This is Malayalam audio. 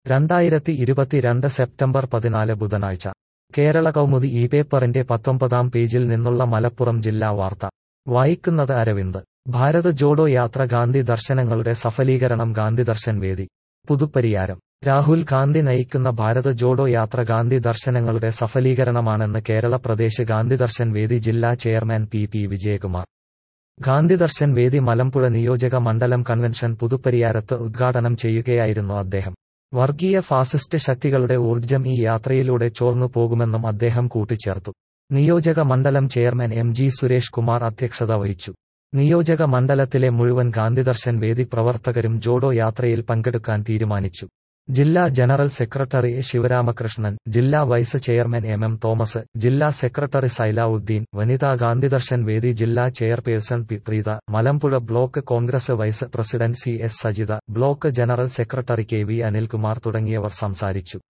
രണ്ടായിരത്തി ഇരുപത്തിരണ്ട് സെപ്റ്റംബർ പതിനാല് ബുധനാഴ്ച കേരള കൗമുദി ഈ പേപ്പറിന്റെ പത്തൊമ്പതാം പേജിൽ നിന്നുള്ള മലപ്പുറം ജില്ലാ വാർത്ത വായിക്കുന്നത് അരവിന്ദ് ഭാരത് ജോഡോ യാത്ര ഗാന്ധി ദർശനങ്ങളുടെ സഫലീകരണം ഗാന്ധി ദർശൻ വേദി പുതുപ്പരിയാരം രാഹുൽ ഗാന്ധി നയിക്കുന്ന ഭാരത് ജോഡോ യാത്ര ഗാന്ധി ദർശനങ്ങളുടെ സഫലീകരണമാണെന്ന് കേരള പ്രദേശ് ഗാന്ധി ദർശൻ വേദി ജില്ലാ chairman P P Vijayakumar Gandhi Darshan Vedi Malampuzha നിയോജക മണ്ഡലം കൺവെൻഷൻ പുതുപ്പരിയാരത്ത് ഉദ്ഘാടനം ചെയ്യുകയായിരുന്നു അദ്ദേഹം വർഗീയ ഫാസിസ്റ്റ് ശക്തികളുടെ ഊർജ്ജം ഈ യാത്രയിലൂടെ ചോർന്നു പോകുമെന്നും അദ്ദേഹം കൂട്ടിച്ചേർത്തു നിയോജക മണ്ഡലം chairman M G Suresh Kumar അധ്യക്ഷത വഹിച്ചു നിയോജക മണ്ഡലത്തിലെ മുഴുവൻ ഗാന്ധിദർശൻ വേദി പ്രവർത്തകരും ജോഡോ യാത്രയിൽ പങ്കെടുക്കാൻ തീരുമാനിച്ചു ജില്ലാ ജനറൽ സെക്രട്ടറി എ ശിവരാമകൃഷ്ണൻ ജില്ലാ vice chairman M M Thomas ജില്ലാ സെക്രട്ടറി സൈലാവുദ്ദീൻ വനിതാ ഗാന്ധിദർശൻ വേദി ജില്ലാ chairperson P Preetha Malampuzha block Congress vice president C S Sajitha block general secretary K V Anilkumar തുടങ്ങിയവർ സംസാരിച്ചു